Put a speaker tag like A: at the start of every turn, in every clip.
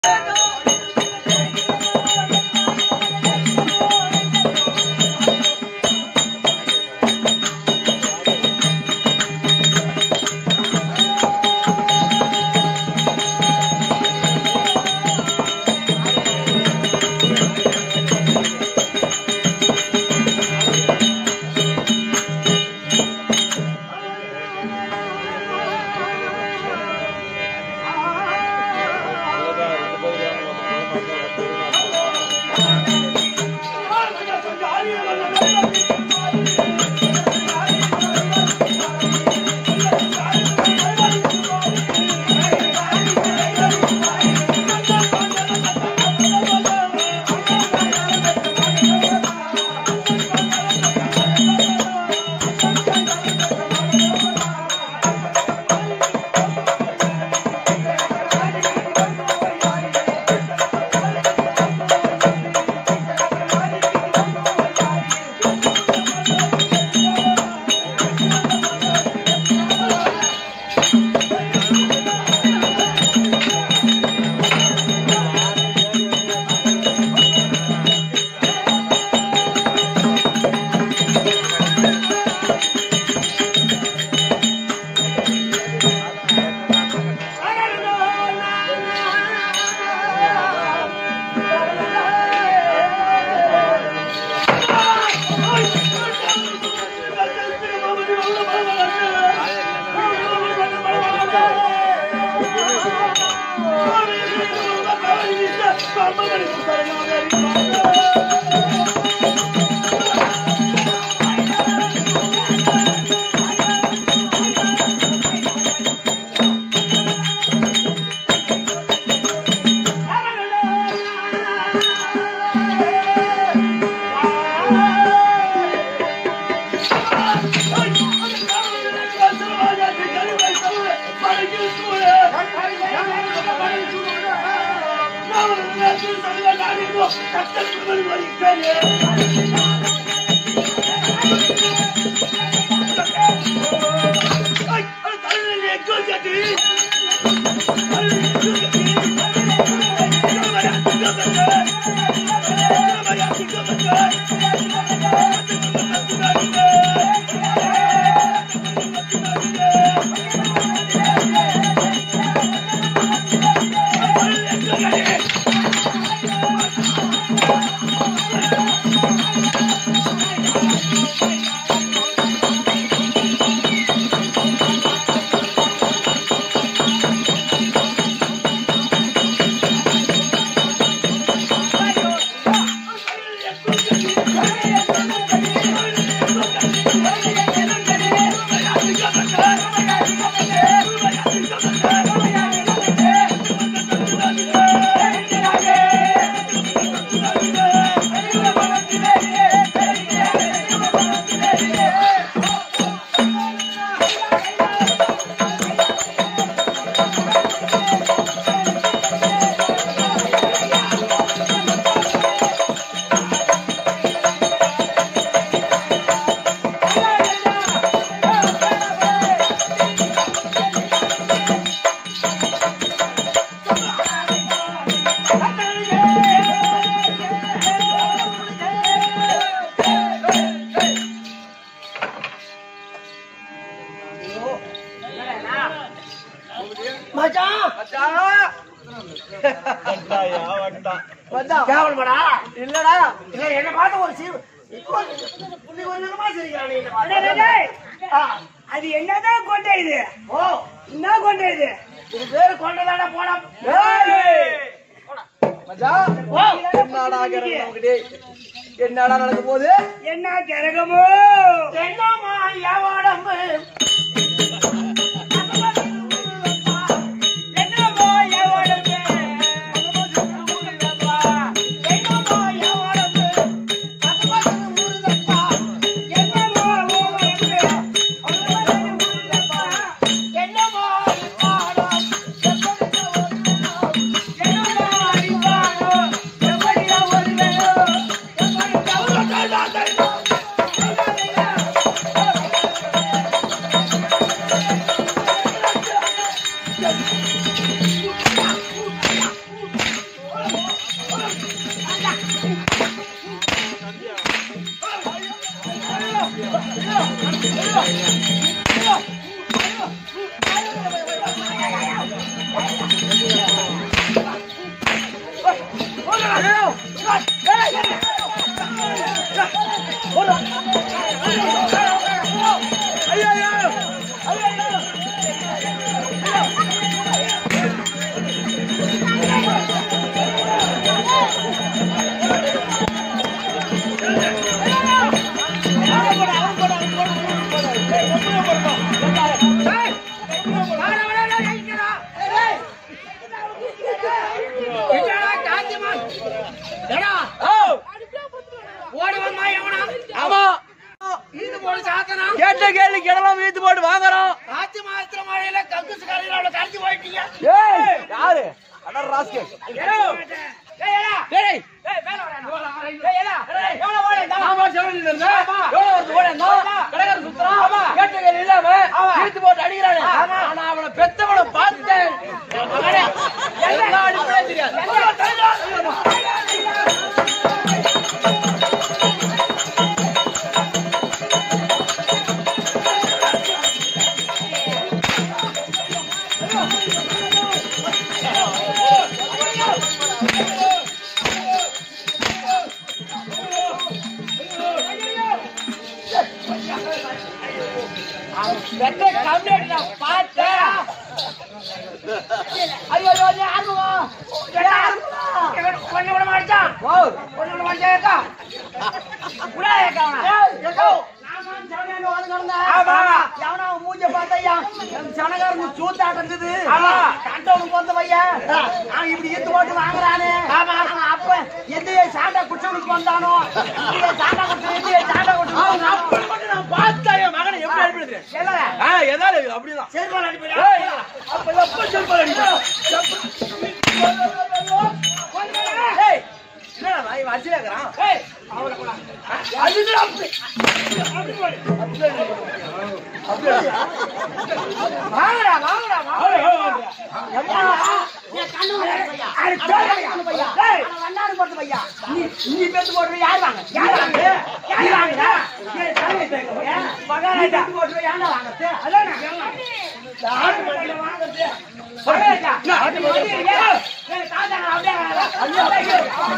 A: கேவலமாடா இல்லடா இல்ல என்ன பார்த்து ஒரு சீர் இப்போ புள்ளி கொஞ்ச நேரமா சிரிக்கிறான் நீ என்ன
B: டேய், டேய்,
A: பார்த்து.
B: டேய்.
A: ஆ,
B: அது என்னதான் கொண்டை இது
A: ஓ
B: என்ன கொண்டை இது
A: இது பேரு கொண்டதாடா போடா ஓ
C: என்னடா நடக்க போகுது
B: என்ன கிரகமோ
A: என்னம்மா எவடம்பு
B: என்னமோ எவனுக்கு என்னமோ எவனுக்கு என்னமோ உனக்கு என்னமோ இப்பாடம் என்னமோ அடிப்பாடம் எப்படியா ஒரு வேணும் எப்படி
A: ஆமா
B: இது போல சாத்தனா
A: கேட்ட கேள்விக்கு இடலாம் வீத்து போட்டு வாங்குறோம்
B: ஆத்தி மாசத்துல மழையில கங்குசு கரையில அவளை கரைச்சு போயிட்டீங்க
A: ஏய் யாரு அடர் ராஸ்கே
B: ஏய், ஏடா.
A: டேய்
B: ஏய், மேல வாடா. ஏய், ஏடா. எவ்வளவு ஓடு, இந்தா.
A: நாம செவனில் இருந்தா எவ்வளவு வருஷம் ஓடி இருந்தா கடகர சுத்துறான் கேட்ட கேள்வி இல்லாம வீத்து போட்டு அடிக்கிறானே ஆனா அவனை பெத்தவனை பார்த்துட்டேன் என் மகனே எல்லா அடிப்படையும் தெரியாது
B: வெட்ட கம்ப்ளீட் நான் பார்த்தேன். ஐயோ, ஐயோ, நீ ஆடுவா. ஏடா, இவன் கொஞ்சம் கூட மாட்டான். கொஞ்சம் கூட மாட்டான், ஏக்கா. உடா, ஏக்கா, அவனை. ஆமா.
A: எவனா அவன் மூஞ்ச பார்த்தையா என் சனகாரங்க சூத்தாட்டம் இருக்குது
B: ஆமா.
A: கண்டவனுக்கு வந்த பையன் அவன் இப்படி ஈத்து போட்டு வாங்குறானே
B: ஆமா.
A: அவன் அப்ப எந்தைய சாண்டா குச்சவனுக்கு வந்தானோ எந்தைய சாண்டா குச்சவன் எந்தைய சாண்டா குச்சவன் அப்ப மட்டும் நான் பார்த்தேன் என் மகனை எப்படி அனுப்பிடுறேன்
B: என்னடா?
A: ஆ எதாவது அப்படிதான்
B: செருப்பால அடிப்பியா?
A: ஏய், அப்ப எப்ப செல்பால் அடிப்பா ஏய் என்னடா நான் இவன் அடிச்சுலே இருக்கிறான்
B: ஏய், அவனை கூட.
A: அதுதான் அப்படி
B: வாங்கடா, வாங்கடா, வாங்கடா.
A: எம்மா,
B: என் கண்ணு முன்னாடி பையா.
A: அடி சோழ பையா.
B: ஏய்,
A: அவன் வண்ணாரு போட்டு பையா. நீ நீ பேத்து போட்டு யார் வாங்க? யார் வாங்க? யார் வாங்குதா? ஏய், தலையை தேய்க்க. பகாரா பேத்து போட்டு யாரா வாங்குறது? அதானே? இந்த ஆட்டு மண்டியில வாங்குறது.
B: பகலா.
A: என்ன ஆட்டு மண்டி?
B: ஏய், தாத்தாங்க, அப்படியே வாங்கடா.
A: ஐயோ, ஐயோ.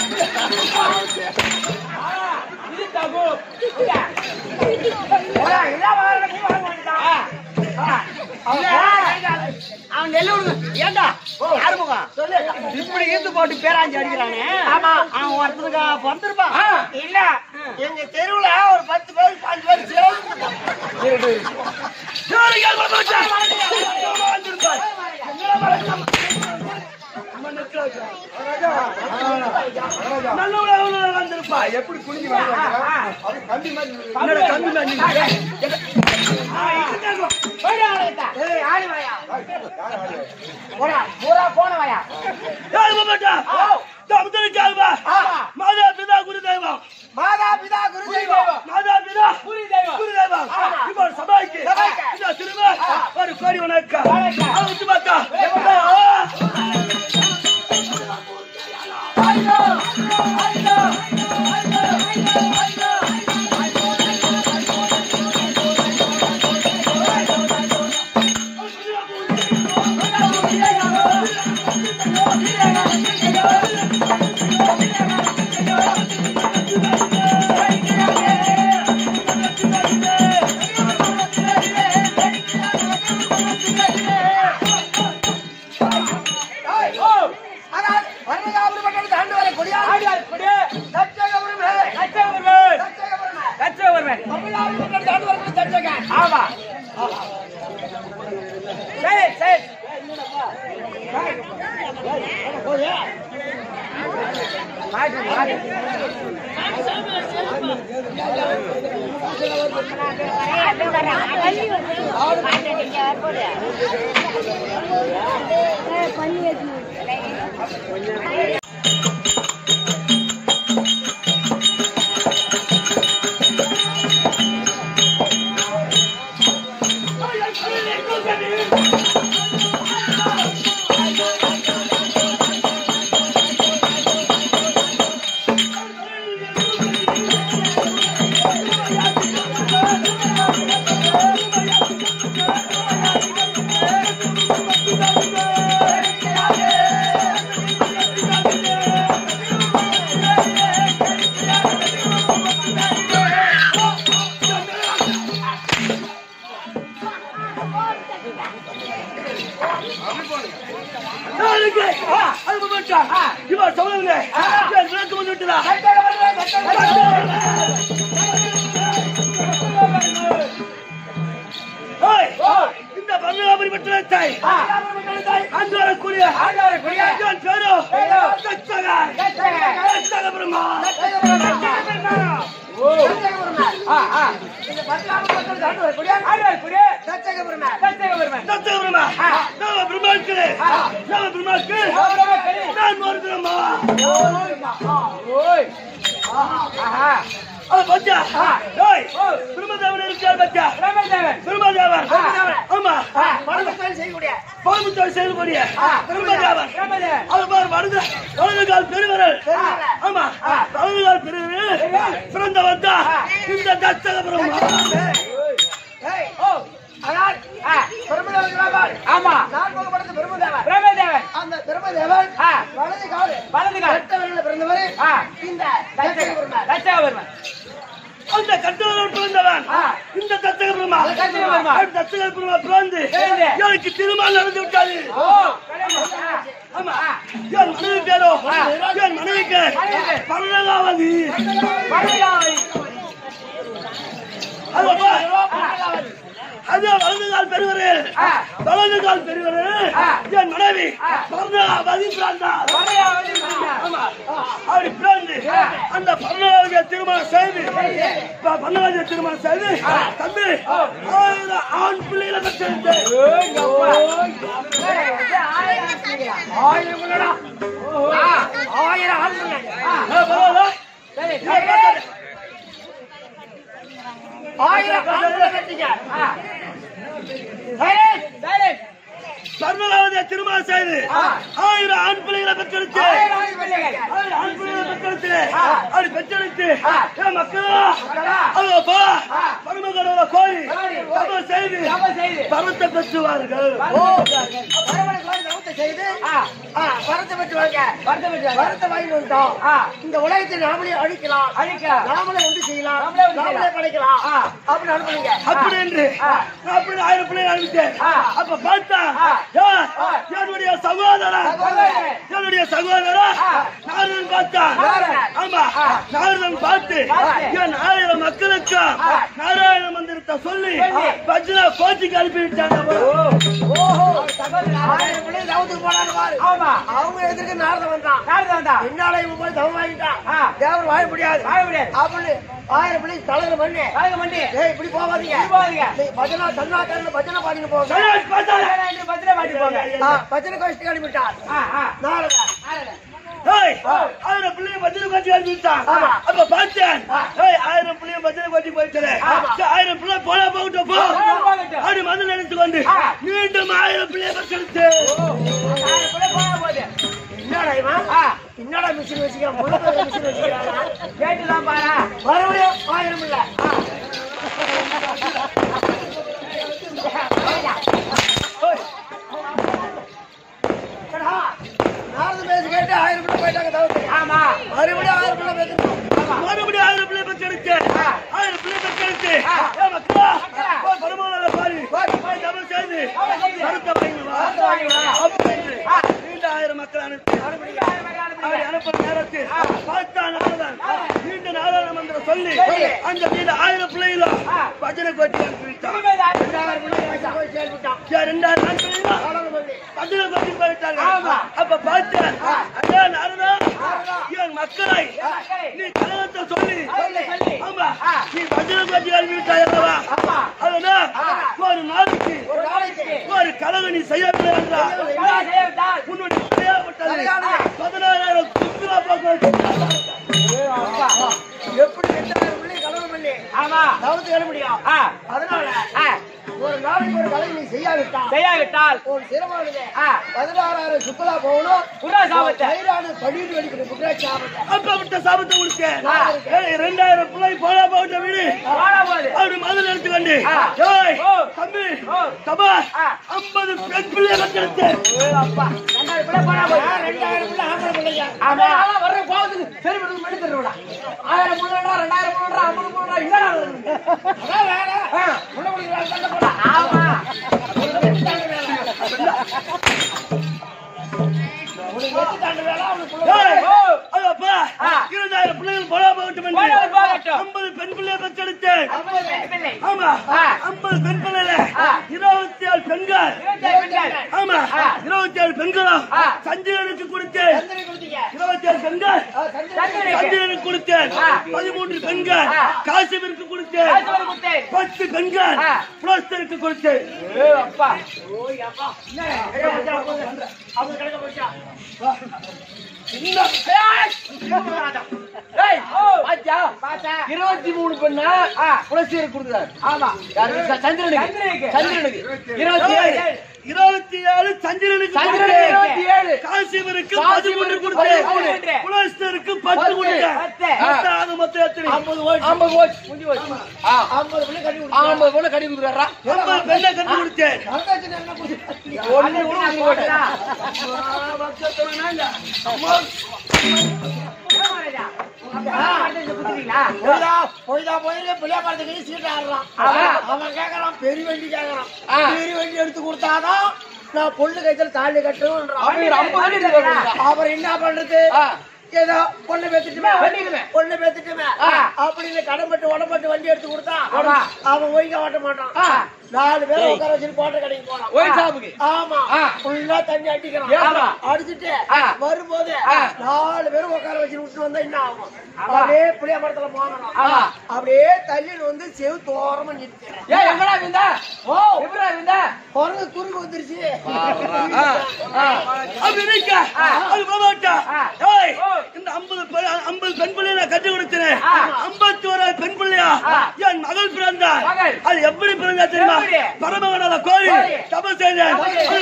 B: இது தகு. இந்தா. ஏடா, இதெல்லாம் வாங்கடா, நீ வாங்க வேண்டியதா? ஆ. அவன்
A: அவன் நெல்லு விடுங்க. ஏண்டா? யாரு முகம்? இப்படி ஈத்து போட்டு பேராஞ்சி அடிக்கிறானே
B: ஆமா.
A: அவன் ஒருத்தனுக்கு பிறந்திருப்பான்
B: இல்ல எங்க தெருவுல ஒரு பத்து பேர் பாஞ்சு பேர் சேர்ந்து
A: வந்திருப்பா எப்படி குனிஞ்சு கம்பி மாதிரி கம்பி மாதிரி
B: போடா, அவனுக்கிட்ட. ஏய், ஆடி வாயா. போடா, பூரா போன வாயா. ஆமா. மாதா பிதா குரு தெய்வம் ஆமா. சபைக்கு.
A: ஒரு கோடி வணக்கம்
B: வணக்கம்.
A: அவுத்து பார்த்தா
B: ஆனால் வரதகாபுரிப்பட்டது தாண்டு வரை கொடியாடி தச்சகபுரமே. தச்சகபுரமே. தமிழ்நாடுப்பட்டது தாண்டு வரை தச்சகன். ஆமா. சரி, சரி. மாட்டு, மாட்டு.
A: ஆ
C: இவன் சொல்லுங்க என் விளக்கு வந்து விட்டுதா ஓய், இந்த பங்களாபுரி பட்டணத்தை அங்கு வரக்கூடிய என் பேரோ தச்சகா தச்சக பிரம்மா தச்சக பிரம்மா நவ பிரம்மாக்களே நவ பிரம்மாக்கள் நான் ஒரு பிரம்மா அது பச்சா ஓய் பிரம்மதேவன் இருக்கார் பச்சா பிரம்மதேவன் ஆமா பாம்புத்தோடு செய்யக்கூடிய பிரம்மதேவன் அது பாரு வலது வலது கால் பெருவரல் ஆமா வலது கால் பெருவரல் பிறந்த வந்தா இந்த தச்சக பிரம்மா
A: ஆமா
B: நான் போகப்பட்டது பெருமதேவன்
A: பிரம்மதேவன்
B: அந்த பெருமதேவன்
A: ஆ.
B: வலது காடு
A: வலது கால்
B: கட்டவரில் பிறந்தவர்
A: ஆ.
B: இந்த தச்சகபெருமாள்.
A: தச்சகபெருமான்
C: அந்த கட்டுவரோடு பிறந்தவன்
A: ஆ.
C: இந்த தச்சக பிரம்மா
A: தச்சக பெருமாள்.
C: அந்த தச்சக பிரம்மா பிறந்து
A: பிறந்து.
C: எனக்கு திருமணம் நடந்து விட்டாது
A: ஓ
C: ஆமா என் மனைவி பேரோ
A: ஆ.
C: என் மனைவிக்கு
A: மனைவிக்கு.
C: பன்னெண்டாவது
A: பரவாயில்லை.
C: அது அது வலது கால் பெருவரல்
A: ஆ.
C: வலது கால் பெருவரல்
A: ஆ.
C: என் மனைவி பன்னெண்டாவது பிறந்தா
A: பரவாயில்லை அப்படின்னா.
C: ஆமா அப்படி பிறந்து அந்த பன்னெண்டாவது திருமணம் செய்து ப- பன்னெண்டாவது திருமணம் செய்து தம்பி ஆயிரம் ஆண் பிள்ளைகளை பெற்றெடுத்து
A: ஏய், அப்பா. ஏய், இது ஆயிரம் ஆசிரியா.
B: ஆயிரம் பிள்ளைடா.
A: ஆ,
B: ஆயிரம் ஆண் பிள்ளை.
A: ஆ.
C: பரவாயில்ல
A: சரி, சரி.
B: ஆயிரம் ஆண் பிள்ளை பெற்றீங்க.
A: ஆ.
B: சரி.
A: சரி.
C: பன்னெண்டாவது திருமணம் செய்து
A: ஆ.
C: ஆயிரம் ஆண் பிள்ளைகளை பெற்றெடுத்து
A: ஆயிரம் ஆண் பிள்ளைகள்.
C: ஆயிரம் ஆண் பிள்ளைகளை பெற்றெடுத்து
A: ஆ.
C: அப்படி பெற்றெடுத்து
A: ஆ.
C: ஏன் மக்களா
A: மக்களா.
C: அவங்க பா
A: ஆ.
C: பரமகடவுளை கோரி
A: கோரி.
C: தபம் செய்து
A: தபம் செய்து.
C: பரத்தை பெற்றுவார்கள்
B: ஓ, பரமனுக்கு வந்து தவத்தை செய்து
A: ஆ,
B: ஆ, வரத்தை பெற்று வாங்க
A: வருத்தம் பெற்றாங்க.
B: வரத்தை வாங்கி வந்துட்டோம்
A: ஆ.
B: இந்த உலகத்தை நாமளே அழிக்கலாம்
A: அழிக்கலாம்.
B: நாமளே ஒன்று செய்யலாம்
A: நாமளே ஒன்று
B: நாமளே
A: செய்யலாம்.
B: படைக்கலாம்
A: ஆ.
B: அப்படின்னு அனுப்புறீங்க
C: அப்படி என்று
A: ஆ.
C: நான் அப்படி ஆயிரம் பிள்ளைகளை அனுப்பிட்டேன்
A: ஆ.
C: அப்ப பார்த்தா
A: ஆ.
C: யார்?
A: ஆ.
C: என்னுடைய சகோதரன்
A: சகோதரன்.
C: என்னுடைய சகோதரன்
A: ஆ.
C: நாரதன் பார்த்தா
A: நாரதன்.
C: ஆமா
A: ஆ.
C: நாரதன் பார்த்து
A: பார்த்து.
C: என் ஆயிரம் மக்களுக்கு
A: ஆ.
C: நாராயண மந்திரத்தை சொல்லி
A: சொல்லி.
C: பஜ்ரா கோச்சிக்கு அனுப்பி விட்டாங்க
B: ஓஹோ
A: சகோதரன்.
B: ஆயிரம் பிள்ளை தவத்துக்கு போனான்னு பாரு
A: ஆமா
B: அவங்க எதிர்க்கு நாரதம் வந்தான்
A: நாரதன் வந்தான்.
B: என்னால இவன் போய் தவம் வாங்கிட்டான்
A: ஆ.
B: தேவர் வாழ முடியாது
A: வாழ முடியாது.
B: அப்படின்னு ஆயிரம் பிள்ளை தலைவர் பண்ணி
A: கலங்க பண்ணி.
B: ஏய் இப்படி போகாதீங்க
A: இப்படி போகாதீங்க.
B: நீ பஜனா தன்னாக்காரங்க பஜனை பாடிட்டு போங்க
C: சரி, பார்த்தாலே.
A: சரி, என்று பத்திரம் மாட்டி போங்க.
B: ஆ, பஜனை கோஷ்டி அனுப்பிட்டார்
A: ஆ, ஆ.
B: நாரதன்
A: நாரதன்.
C: ஏய், ஆயிரம் பிள்ளைங்க பஜனை கோச்சிக்கு அனுப்பி விட்டான்
B: ஆமா.
C: அப்ப பார்த்தேன் ஏய், ஆயிரம் பிள்ளைங்க பஜனை கோச்சிக்கு போயிட்டு
B: ஆமா.
C: ஆயிரம் பிள்ளை போனா போகட்டும் போ
A: போனா போகட்டும்.
C: அப்படி மது நினைத்து கொண்டு
A: ஆ.
C: மீண்டும் ஆயிரம் பிள்ளையை பெற்றெடுத்து
A: ஆயிரம் பிள்ளை போனா போகுது.
B: என்னடா இவன்
A: ஆ,
B: என்னடா மிஷின் வச்சுக்கிறான் முள்ள பேர் மிஷின் வச்சுக்கிறான்
A: கேட்டுதான் பாரா.
B: மறுபடியும் ஆயிரம் இல்ல நாரது பேசி கேட்டு ஆயிரம் பிள்ளை போயிட்டாங்க தவிர்த்து
A: ஆமா
B: மறுபடியும் ஆயிரம் பிள்ளை பேசிட்டோம்
C: மறுபடியும் ஆயிரம் பிள்ளை பெற்றெடுத்து
A: ஆ.
C: ஆயிரம் பிள்ளை பெற்றெடுத்து
A: ஆ.
C: ஏய், மக்களா,
A: மக்களா.
C: போய் பரமானல பாரு போய் தபம் செய்து
A: தபம் செய்து.
C: கருத்தை வாங்கி வா
A: கருத்தை வாங்கி வா.
C: அப்படின்னு
A: ஆ.
C: மீண்டும் ஆயிரம் மக்கள் அனுப்பி அப்படி அனுப்புற நேரத்தில் பார்த்தா நாரதன் மீண்டும் நாராயண மந்திரம் சொல்லி
A: சொல்லி.
C: அந்த மீண்டும் ஆயிரம் பிள்ளைகளும்
A: ஆ.
C: பஜனை கோட்டி அனுப்பி விட்டான்
A: திரும்ப இந்த ஆயிரம்
B: ஆயிரம் பிள்ளை வச்சு போய் சேர்ந்துட்டான்
C: ஏன் ரெண்டாயிரம் ஆண் பிள்ளைகளும்
B: ஆனந்தம் பண்ணி
C: பஜனை கோட்டி போயிட்டாங்க
A: ஆமா.
C: அப்ப பார்த்தேன் ஐயா நாரதா
B: நாரதா.
C: என் மக்களை
A: மக்களை.
C: நீ கலகத்தை சொல்லி
A: சொல்லி, சொல்லி.
C: ஆமா
A: ஆ.
C: நீ பஜனை கோட்டி அனுப்பி விட்டாய் அல்லவா
A: ஆமா.
C: அதனால்
A: ஆ.
C: ஒரு நாளைக்கு
B: ஒரு நாளைக்கு
C: ஒரு கலக நீ செய்யவில்லை என்றால்
A: கலா செய்யவிட்டால்
C: உன்னுடைய தலையாகப்பட்டது
B: தலையானது.
C: பதினாயிரம் சுற்றுலா போக்குவரத்து
A: அப்பா.
B: எப்படி ரெண்டாயிரம் பிள்ளை கலவரம் பண்ணி
A: ஆமா
B: தவிர்த்து எழ முடியும்
A: ஆ,
B: அதனால
A: ஆ,
B: ஒரு நாளைக்கு ஒரு கலை நீ செய்யாவிட்டா
A: செய்யாவிட்டால்
B: ஒரு சிரமானது
A: ஆ,
B: பதினாறாயிரம் சுற்றுலா போகணும்
A: புறா சாபத்தை
B: தைரான படிட்டு வெடிக்கணும் குற்றாட்சி ஆபத்தை
C: அப்ப விட்ட சாபத்தை கொடுக்க
A: ஆ.
C: ஏய், ரெண்டாயிரம் பிள்ளை போனா போட்ட வீடு
A: போனா போகுது
C: அப்படி மதுரை எடுத்துக்கொண்டு
A: ஆ.
C: ஏய்,
A: ஓ.
C: தம்பி
A: ஓ.
C: தபா
A: ஆ.
C: ஐம்பது பெண் பிள்ளை கட்டெடுத்து
A: அப்பா ரெண்டாயிரம் பிள்ளை போனா போகுது
B: ரெண்டாயிரம் பிள்ளை ஆம்பளை பிள்ளைங்க
A: ஆமா அதெல்லாம் வர்ற போகுது சரி பண்ணி மணி தருவடா ஆயிரம் முன்னூறு ரெண்டாயிரம் முன்னூறு ஐம்பது முன்னூறு இல்லடா
B: அதான் வேற
A: ஆ,
B: முன்ன முடிக்கலாம் சண்டை போடலாம்
A: ஆமா
B: உனக்கு எட்டுத்தாண்டு வேலை அவனுக்கு
C: ஏய்,
B: புள்ள.
C: அது அப்பா, இரண்டாயிரம் பிள்ளைகள் போனா போகட்டும் என்று
A: போனால் போகட்டும்.
C: ஐம்பது பெண் பிள்ளையை பெற்றெடுத்தேன்
B: ஐம்பது பெண் பிள்ளை.
C: ஆமா ஐம்பது பெண் பிள்ளைல இருபத்தி ஏழு பெண்கள் ஆமா இருபத்தி ஏழு பெண்களும் சஞ்சயனுக்கு கொடுத்தேன்
B: சந்திரன் கொடுத்தீங்க.
C: இருபத்தி ஏழு பெண்கள்
B: ஆ, சந்திரன்.
C: சஞ்சயனுக்கு கொடுத்தேன் பதிமூன்று பெண்கள் காசிமிற்கு கொடுத்தேன் பத்து பெண்கள் புலஸ்தருக்கு கொடுத்தேன்
B: ஓய், அப்பா. என்ன? கையை வச்சா போதும். அவங்க கிடக்க போச்சா?
A: ஏய், பாத்தியா?
B: பார்த்தா?
A: இருபத்தி மூணு பெண்ணா புலஸ்தீர் கொடுக்குறாரு
B: ஆமா.
A: யாருக்கு? ச- சந்திரனுக்கு சந்திரனுக்கு இருபத்தி ஏழு
C: இருபத்தி ஏழு சந்திரனுக்கு
A: சந்திரனுக்கு
C: கொடுத்தேன்
A: இருபத்தி ஏழு
C: காசிமிற்கு
A: காசிமிற்கு
C: பதிமூன்று கொடுத்தேன்
A: பதிமூன்று.
C: புலஸ்தருக்கு பத்து
A: பத்து.
C: கொடுத்தேன்
B: பத்து.
C: மொத்தம் ஆக மொத்தம் எத்தனை
B: ஐம்பது ஓட்டு.
A: ஐம்பது போச்சு முடிஞ்சு போச்சு ஆ,
B: ஐம்பது பிள்ளை கட்டி கொடுத்தீங்க.
A: ஐம்பது பொண்ணு கட்டி கொடுக்குறாரா
C: ஐம்பது பெண்ணை கண்டு கொடுத்தேன்
B: வரதட்சணை என்ன கொடுத்தீங்க?
A: ஒண்ணு கூட கொடுக்க மாட்டேன்.
B: ஏமாறதா? ஆ, வரதட்சணை கொடுத்தீங்களா? போய்தா, போய்தா, போயிரு, பிள்ளை மரத்துக்கு சீட்டு ஆடுறான். அவன் அவன் கேக்குறான், பெரிய வண்டி கேக்குறான்.
A: ஆ.
B: பெரிய வண்டி எடுத்து கொடுத்தாதான் நான் பொண்ணு கைத்துல தாலி கட்டுவேன்றான்.
A: அப்ப இவர் ஐம்பது வண்டி எடுத்து கொடுக்குறா.
B: அப்புறம் என்ன பண்றது
A: ஆ.
B: ஏதோ பொண்ணு பேத்துட்டுமே
A: வண்டிக்குமே.
B: பொண்ணு பேத்துட்டுமே
A: ஆ.
B: அப்படின்னு கடன்பட்டு உடம்பட்டு வண்டி எடுத்து கொடுத்தா
A: ஆமா.
B: அவன் ஒய்க்க ஓட்ட மாட்டான்
A: ஆ.
B: நாலு பேர் உட்கார வச்சுட்டு போட்ட கடைக்கு போனான்
A: ஒயின் ஷாப்புக்கு.
B: ஆமா
A: ஆ.
B: ஃபுல்லா தண்ணி அடிக்கிறான்
A: ஆமா.
B: அடிச்சுட்டு
A: ஆ.
B: வரும்போது
A: ஆ.
B: நாலு பேரும் உட்கார வச்சு விட்டு வந்தா என்ன ஆகும் அப்படியே புளிய மரத்துல போனான்
A: ஆமா.
B: அப்படியே தள்ளின்னு வந்து செவு தோரமா நிறுத்திக்கிறேன்
A: ஏய், எங்கடா விந்த?
B: ஓ
A: எப்படிடா விந்த?
B: குரங்கு குறுக்கு வந்துருச்சு
A: ஆ, ஆ.
C: அமெரிக்கா அது போமாட்டா ஏய் இந்த ஐம்பது பெண் ஐம்பது பெண் பிள்ளைய நான் கட்டி கொடுத்தேன் ஐம்பத்தி ஓராது பெண் பிள்ளையா என் மகள் பிறந்தார்
A: மகள்.
C: அது எப்படி பிறந்தா தெரியுமா
A: எப்படி?
C: பரமகடால கோழி
A: கோழி.
C: தப செய்தேன்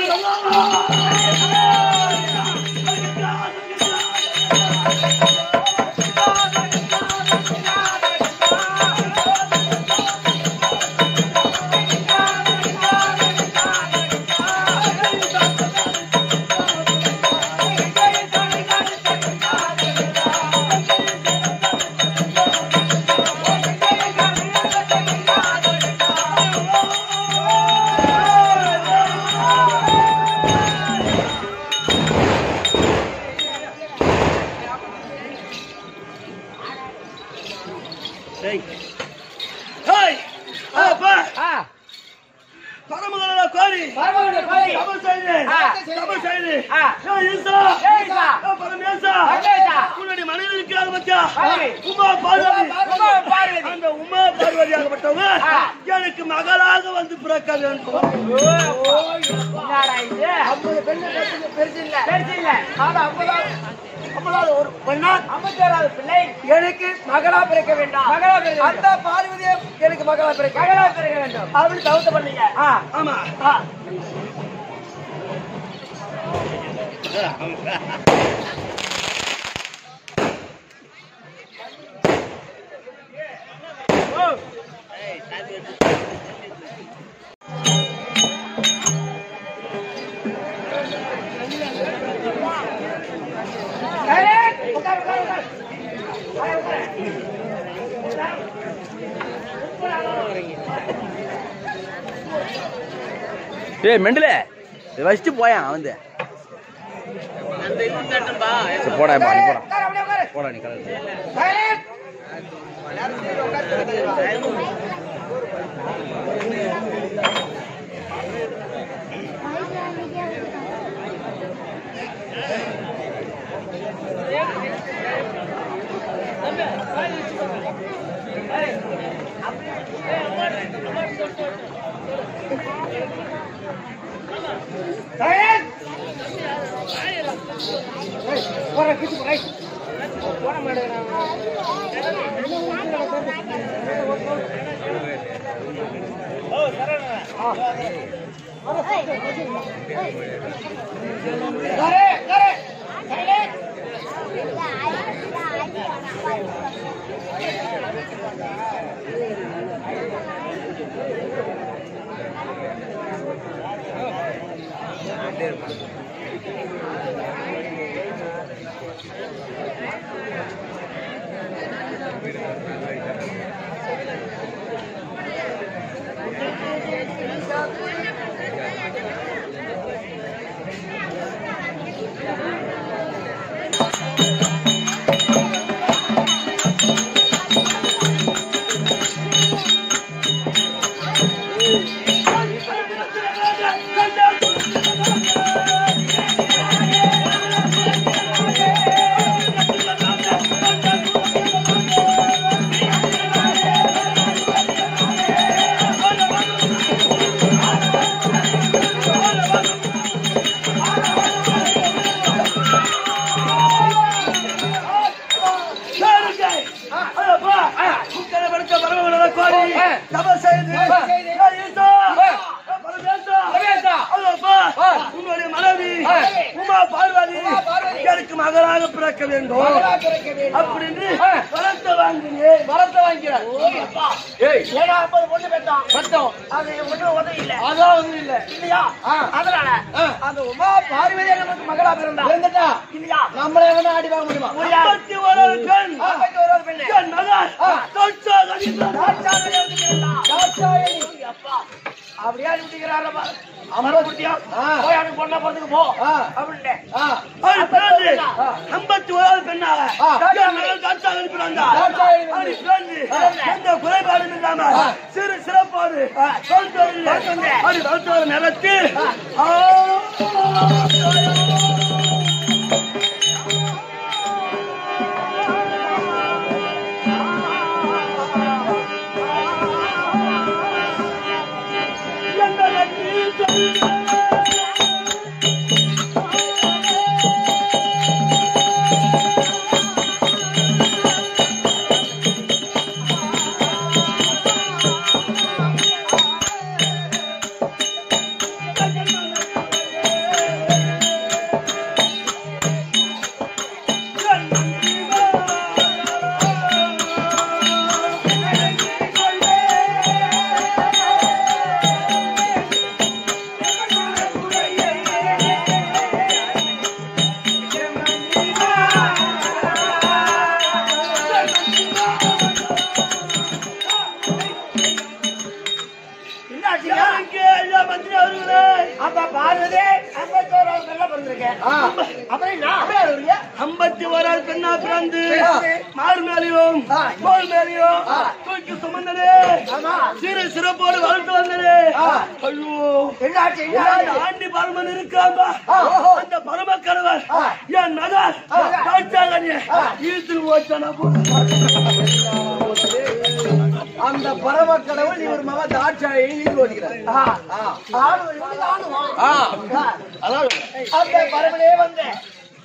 C: ஏய் அப்பா
A: ஆ.
C: பரமகடால கோழி
A: பரவாயில்லை, கோழி.
C: தப செய்தேன்
A: ஆ.
C: தப செய்தேன்
A: ஆ.
C: ஏய் ஈசா
A: ஏய் ஈசா.
C: ஏய் பரமேசா
A: பரமேசா.
C: உன்னுடைய மனைவி இருக்கிறாங்க மச்சா
A: மனைவி.
C: உமா பார்வதி
A: உமா பார்வதி.
C: அந்த உமா பார்வதியாகப்பட்டவங்க
A: ஆ.
C: எனக்கு மகளாக வந்து பிறக்க வேண்டும்
A: என்னடா இது?
B: ஐம்பது பெண்ணு பெருசு பெருசு இல்ல
A: பெருசு இல்ல.
B: ஆனா ஐம்பதாவது ஐம்பதாவது ஒரு பெண்ணா
A: ஐம்பத்தோராவது பிள்ளை
B: எனக்கு மகளா பிறக்க வேண்டாம்
A: மகளா பிறக்க வேண்டும்.
B: அந்த பார்வதியை எனக்கு மகளா பிறக்க
A: மகளா பிறக்க வேண்டும்.
B: அப்படி தவிர்த்து பண்ணீங்க
A: ஆ.
C: ஆமா
B: ஆ. ஏய், உட்காரு, உட்காரு, உட்காரு. உட்காரு, உட்காரு.
D: ஏய் மெண்டலே இதை வச்சுட்டு போயான் வந்து சரி, போடா பா, நீ போடா
B: உட்காரு, அப்படியே உட்காரு.
D: போடா நீ கலர்
B: சைலண்ட். சைலண்ட். ஏய், போடா, கிச்சு போ, ரைட். போட மாட்டேங்கிறான். உட்காரு, உட்காரு. சைலண்ட்.
C: உன்னுடைய மனைவி உமா பார்வதி எனக்கு மகளாக பிறக்க வேண்டும் அப்படின்னு வளர்த்த வாங்கினேன்
A: வரத்தை வாங்கிக்கிறார் ஏய்
B: ஏன்னா ஐம்பது பொண்ணு பெற்றான்
A: சத்தம்
B: அது ஒண்ணும் உதவி இல்ல
A: அதான் வந்து இல்ல
B: இல்லையா
A: ஆ.
B: அதனால
A: ஆ.
B: அந்த உமா பார்வதியே நமக்கு மகளா பிறந்தா
A: இருந்துட்டா
B: இல்லையா
A: நம்மளே வேணா அடி வாங்க முடியுமா
C: ஐம்பத்தி ஒரு பெண்
B: ஐம்பத்தி ஒரு பெண்ணு
C: என் மகன் தொச்சா கணிதம்.
B: தாட்சாயணி வந்து பிறந்தா.
A: தாட்சாயணி.
B: அப்பா அப்படியே அனுப்பிக்கிறாரப்பா
A: அமர குட்டியா ஆ
B: போய் அனுப்பி பொண்ணா பிறந்துக்கு போ
A: ஆ.
B: அப்படின்ட்டு
A: ஆ
C: அவள் பிறந்து ஐம்பத்தி ஓராவது பெண்ணாக
A: ஆ.
C: என் மகன் தொச்சா அனுப்பினாங்க
A: தாட்சாயணி வந்து.
C: அப்படி பிறந்து எந்த குறைபாடும் இல்லாம சிறு சிறப்போடு சொல்றது அப்படி வளர்த்தவர் நிறத்து
B: என்னாச்சுங்க
C: மந்திரி அவர்களே
B: அப்ப பார்வதி ஐம்பத்தி ஓராவது பெண்ணா பிறந்திருக்கேன்
A: ஆ
B: அப்புறம் என்ன
A: அப்படியே வருவீங்க
C: ஐம்பத்தி ஓராவது பெண்ணா பிறந்து
A: ஆ.
C: மாறு மேலையும்
A: ஆ.
C: தோல் மேலையும்
A: ஆ.
C: தூக்கி சுமந்தனே
B: ஆமா
C: சிறு சிறப்போடு வளர்த்து வந்தனே
A: ஆ.
C: ஐயோ
B: என்னாச்சு
C: இந்த
B: என்னாச்சு
C: ஆண்டி பரமன் இருக்காமா
A: ஆ.
C: அந்த பரம கணவர்
A: ஆ.
C: என் மகன் தாட்சாகனே இழுத்து ஓட்டானா
A: அந்த பரம கடவுள் இவர் மக தாட்சாயை நீதி ஓடுகிறார்
B: ஆ.
A: ஆ
B: ஆணும் இவனுக்கு ஆணுமா?
A: ஆ
B: ஆ.
A: அதான்
B: அந்த பரமனே வந்தேன்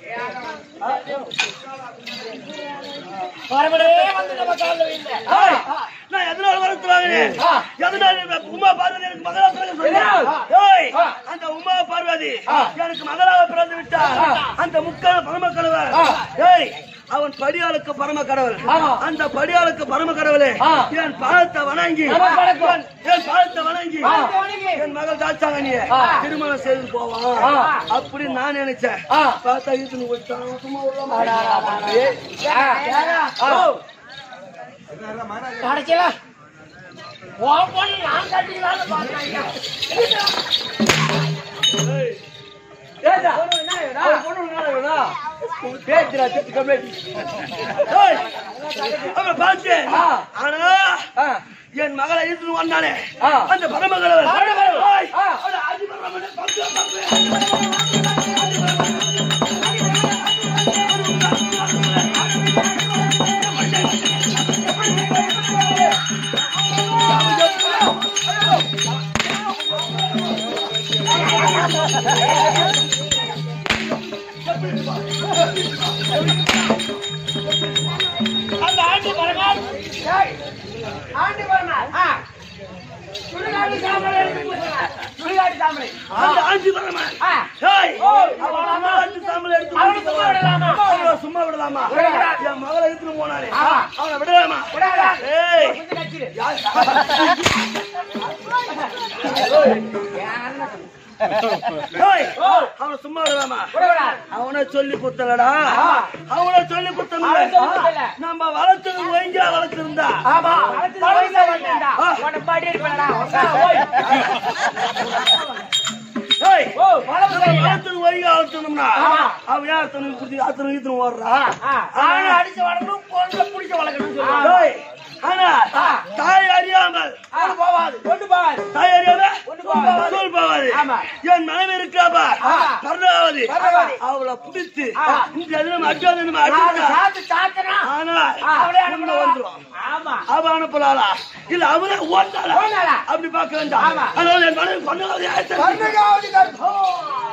B: பரமனே வந்து நம்ம காலில் விழுந்தேன்.
C: ஏய், நான் எதனால வளர்த்து வாங்கினேன்
A: ஆ.
C: எதனால இந்த உமா பார்வதி எனக்கு மகளா பிறகு
A: எதனால்?
C: ஏய்
A: ஆ.
C: அந்த உமா பார்வதி
A: ஆ.
C: எனக்கு மகளாக பிறந்து விட்டார்
A: ஆ.
C: அந்த முக்கால பரம கடவுள்
A: ஆ.
C: ஏய் அவன் படியாளுக்கு பரம கடவுள்
A: ஆமா.
C: அந்த படியாளுக்கு பரம கடவுளே
A: ஆ.
C: என் பாதத்தை வணங்கி
A: நமக்கு வணக்கம்.
C: என் பாதத்தை வணங்கி
A: ஆ.
C: என் மகள் தாச்சாங்கனிய
A: ஆ.
C: திருமணம் செய்து போவான்
A: ஆ.
C: அப்படி நான் நினைச்சேன்
A: ஆ.
C: பார்த்தா இதுன்னு விட்டான் சும்மா விடலாமா?
B: கடைசியில உன் பொண்ணு நான் கட்டிக்கலாம்னு பார்த்தேன்.
A: ஏண்டா? ஒரு பொண்ணு ஒரு நாள் வேணா? பேச்சுடா, திட்டு கம்மியாச்சு.
C: ஏய், அவன் பார்த்தேன்.
A: ஆ.
C: ஆனா
A: ஆ,
C: என் மகளை இழுத்துட்டு வந்தானே
A: ஆ.
C: அந்த பரமகடவன்
A: பரமகடவன்.
C: ஏய்,
A: ஆ.
C: அவனை ஆதிபரமனே பங்கு, பங்கு.
B: அந்த ஆண்டி பரமாள் ஏய், ஆண்டி பரமாள் ஆ. சுடுகாடு சாம்பலை எடுத்து பூசுங்க. சுடுகாடு சாம்பலை
C: அந்த ஆதிபரமன்.
B: ஆ.
C: ஏய்,
B: ஓ,
C: அவன் சும்மா வந்து சாம்பல் எடுத்து
B: அவனை சும்மா விடலாமா?
C: அவனை சும்மா விடலாமா
B: விடக்கூடாது.
C: என் மகளை இழுத்துட்டு போனானே
B: ஆ.
C: அவனை விடலாமா
B: விடாதா?
C: ஏய்
B: கொஞ்சம் கட்சிடு.
C: ஏய், அவனை சும்மா விடலாமா
B: விடக்கூடாது.
C: அவனை சொல்லி குத்தலடா
B: ஆ.
C: அவனை சொல்லி குத்தல
B: அவனை சொல்லி குத்தல.
C: நம்ம வளர்த்தது ஒழுங்கா வளர்த்திருந்தா
B: ஆமா வயசுல வந்தா உன்னை பாடி இருப்பேன்டா. உட்கார், ஓய்.
C: ஏய்,
B: ஓ,
C: நம்ம வளர்த்தது ஒழுங்கா வளர்த்தணும்னா, அவன் ஏன் அத்தனை புடிச்சு அத்தனை ஈத்தனை ஓடுறா?
B: ஆனா அடிச்சு வளர்க்கணும் பொண்ணு பிடிச்ச வளர்க்கணும்னு சொல்லுவாங்க
C: ஏய், ஆனா, தாய் அறியாமல்
B: அது போவாது கொண்டு போவாது
C: தாய் அறியாமல்
B: கொண்டு போவாது
C: சொல் போவாது
B: ஆமா.
C: என் மனைவி இருக்காப்பா கருணாவதி
B: கருணாவதி.
C: அவளை பிடித்து
B: ஆ.
C: இந்த அதில் அடிக்காத நம்ம
B: நாலு
C: அடிச்சா
B: சாத்து சாத்தனா
C: ஆனா
B: அவளே
C: உள்ள
B: அனுப்பலாம்
C: வந்துரும்
B: ஆமா
C: அவ அனுப்பலாளா இல்ல அவளே ஓட்டாளா
B: ஓடுனாளா?
C: அப்படி பார்க்க வேண்டாம்
B: ஆமா.
C: அதனால என் மனைவி கருணாவதி ஆயிடுச்சு.
B: கர்ணகாவதி கர்ப்பம்